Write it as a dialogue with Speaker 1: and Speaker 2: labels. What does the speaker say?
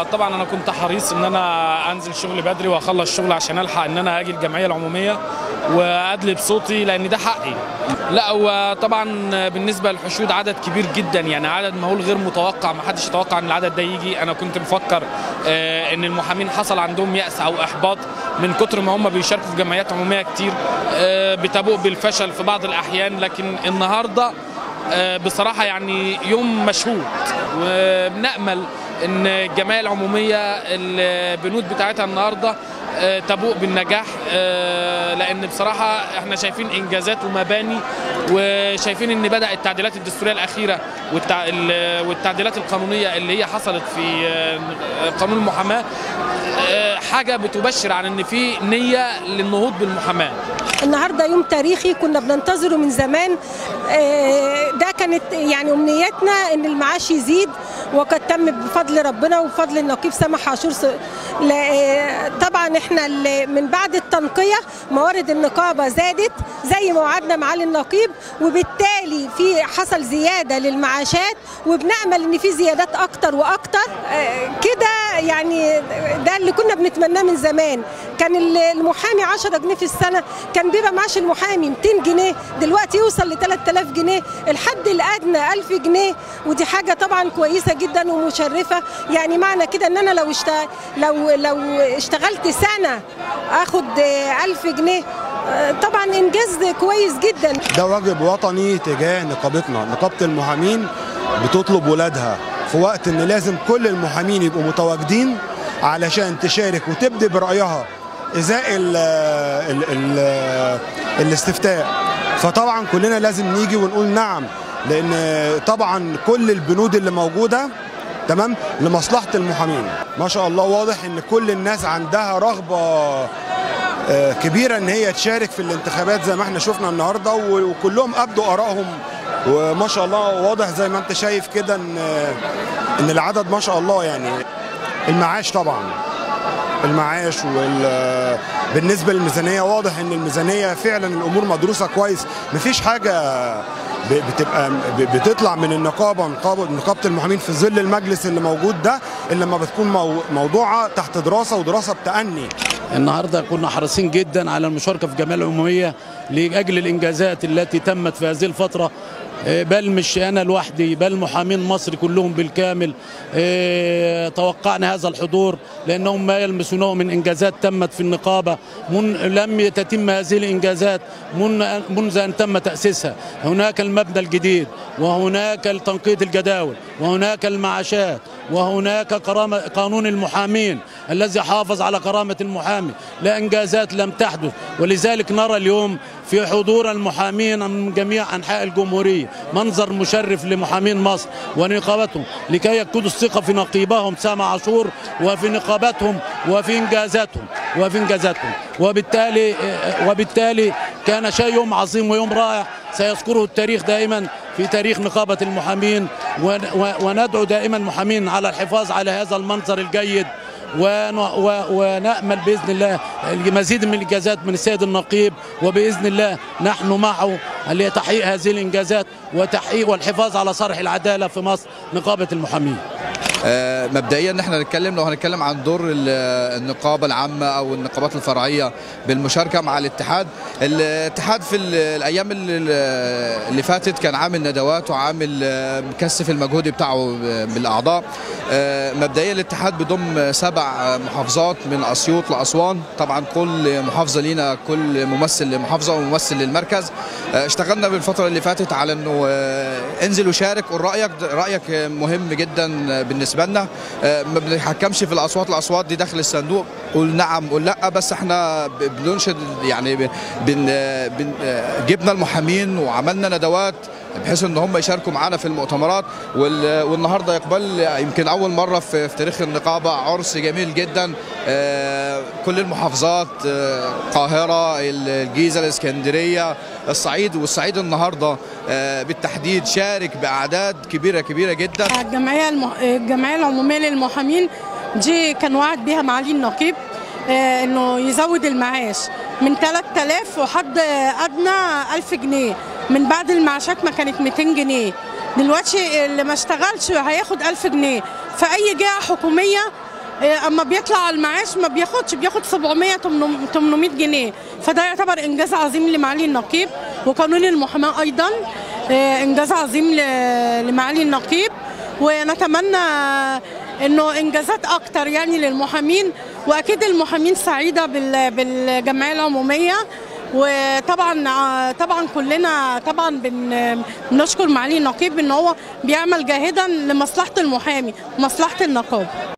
Speaker 1: طبعا انا كنت حريص ان انا انزل شغل بدري واخلص شغل عشان الحق ان انا اجي الجمعيه العموميه وادلي بصوتي لان ده حقي لا وطبعا بالنسبه للحشود عدد كبير جدا يعني عدد مهول غير متوقع ما حدش يتوقع ان العدد ده يجي انا كنت مفكر آه، ان المحامين حصل عندهم ياس او احباط من كتر ما هم بيشاركوا في جمعيات عموميه كتير آه، بتبوء بالفشل في بعض الاحيان لكن النهارده آه، بصراحه يعني يوم مشهود وبنامل ان الجمعيه العموميه البنود بتاعتها النهارده آه، تبوء بالنجاح آه، لان بصراحه احنا شايفين انجازات ومباني وشايفين ان بدا التعديلات الدستوريه الاخيره والتع... ال- والتعديلات القانونيه اللي هي حصلت في آه، قانون المحاماه آه، حاجه بتبشر عن ان في نيه للنهوض بالمحاماه
Speaker 2: النهارده يوم تاريخي كنا بننتظره من زمان آه، ده كانت يعني امنيتنا ان المعاش يزيد وقد تم بفضل ربنا وبفضل النقيب سامح عاشور س- لا- آه، طبعا احنا ال- من بعد التنقيه موارد النقابه زادت زي ما وعدنا معالي النقيب وبالتالي في حصل زياده للمعاشات وبنامل ان في زيادات اكتر واكتر آه، كده يعني ده اللي كنا بنتمناه من زمان كان ال- المحامي 10 جنيه في السنه كان بيبقى معاش المحامي 200 جنيه دلوقتي يوصل ل 3000 جنيه الحد الادنى 1000 جنيه ودي حاجه طبعا كويسه جدا ومشرفه يعني معنى كده ان انا لو اشت... لو لو اشتغلت سنه اخد آه، 1000 جنيه آه، طبعا انجاز كويس جدا
Speaker 3: ده واجب وطني تجاه نقابتنا نقابة المحامين بتطلب ولادها في وقت ان لازم كل المحامين يبقوا متواجدين علشان تشارك وتبدي برأيها ازاء ال ال ال الاستفتاء فطبعا كلنا لازم نيجي ونقول نعم لان طبعا كل البنود اللي موجوده تمام لمصلحه المحامين ما شاء الله واضح ان كل الناس عندها رغبه آه، كبيره ان هي تشارك في الانتخابات زي ما احنا شفنا النهارده و- وكلهم ابدوا ارائهم وما شاء الله واضح زي ما انت شايف كده ان ان العدد ما شاء الله يعني المعاش طبعا المعاش وال بالنسبه للميزانيه واضح ان الميزانيه فعلا الامور مدروسه كويس مفيش حاجه ب- بتبقى ب- بتطلع من النقابه نقابه نقابه المحامين في ظل المجلس اللي موجود ده الا لما بتكون مو- موضوعه تحت دراسه ودراسه بتأني
Speaker 4: النهارده كنا حريصين جدا على المشاركه في الجمعيه العموميه لاجل الانجازات التي تمت في هذه الفتره آه، بل مش انا لوحدي بل محامين مصر كلهم بالكامل آه، توقعنا هذا الحضور لانهم ما يلمسونه من انجازات تمت في النقابه من لم تتم هذه الانجازات من منذ ان تم تاسيسها هناك المبنى الجديد وهناك تنقية الجداول وهناك المعاشات وهناك كرامة قانون المحامين الذي حافظ على كرامة المحامي لا إنجازات لم تحدث ولذلك نرى اليوم في حضور المحامين من جميع أنحاء الجمهورية منظر مشرف لمحامين مصر ونقابتهم لكي يكدوا الثقة في نقيبهم سامع عاشور وفي نقابتهم وفي إنجازاتهم وفي إنجازاتهم وبالتالي وبالتالي كان شيء يوم عظيم ويوم رائع سيذكره التاريخ دائما في تاريخ نقابة المحامين ون- و- وندعو دائما المحامين على الحفاظ على هذا المنظر الجيد ون- و- ونأمل بإذن الله مزيد من الإنجازات من السيد النقيب وبإذن الله نحن معه لتحقيق هذه الإنجازات وتحقيق والحفاظ على صرح العدالة في مصر نقابة المحامين
Speaker 5: آه، مبدئيا احنا هنتكلم لو هنتكلم عن دور ال- النقابه العامه او النقابات الفرعيه بالمشاركه مع الاتحاد الاتحاد في ال- الايام اللي, اللي فاتت كان عامل ندوات وعامل آه، مكثف المجهود بتاعه بالاعضاء آه، مبدئيا الاتحاد بيضم سبع محافظات من اسيوط لاسوان طبعا كل محافظه لينا كل ممثل لمحافظه وممثل للمركز آه، اشتغلنا بالفتره اللي فاتت على انه آه، انزل وشارك قول رايك رايك مهم جدا بالنسبه لنا آه، ما بنتحكمش في الاصوات الاصوات دي داخل الصندوق قول نعم قول لا بس احنا ب- بننشد يعني ب- بن آه، بن آه، جبنا المحامين وعملنا ندوات بحيث ان هم يشاركوا معانا في المؤتمرات وال- والنهارده اقبال يمكن اول مره في في تاريخ النقابه عرس جميل جدا آه، كل المحافظات آه، القاهره الجيزه الاسكندريه الصعيد والصعيد النهارده آه، بالتحديد شارك باعداد كبيره كبيره جدا
Speaker 6: الجمعيه المح... الجمعيه العموميه للمحامين دي كان وعد بيها معالي النقيب آه، انه يزود المعاش من 3000 وحد ادنى 1000 جنيه من بعد المعاشات ما كانت 200 جنيه دلوقتي اللي ما اشتغلش هياخد 1000 جنيه فاي جهه حكوميه آه، اما بيطلع المعاش ما بياخدش بياخد 700 800 800 جنيه فده يعتبر انجاز عظيم لمعالي النقيب وقانون المحاماه ايضا آه، انجاز عظيم ل- لمعالي النقيب ونتمنى انه انجازات اكتر يعني للمحامين واكيد المحامين سعيده بال- بالجمعيه العموميه وطبعا آه، طبعا كلنا طبعا بن- بنشكر معالي النقيب ان هو بيعمل جاهدا لمصلحه المحامي مصلحه النقابه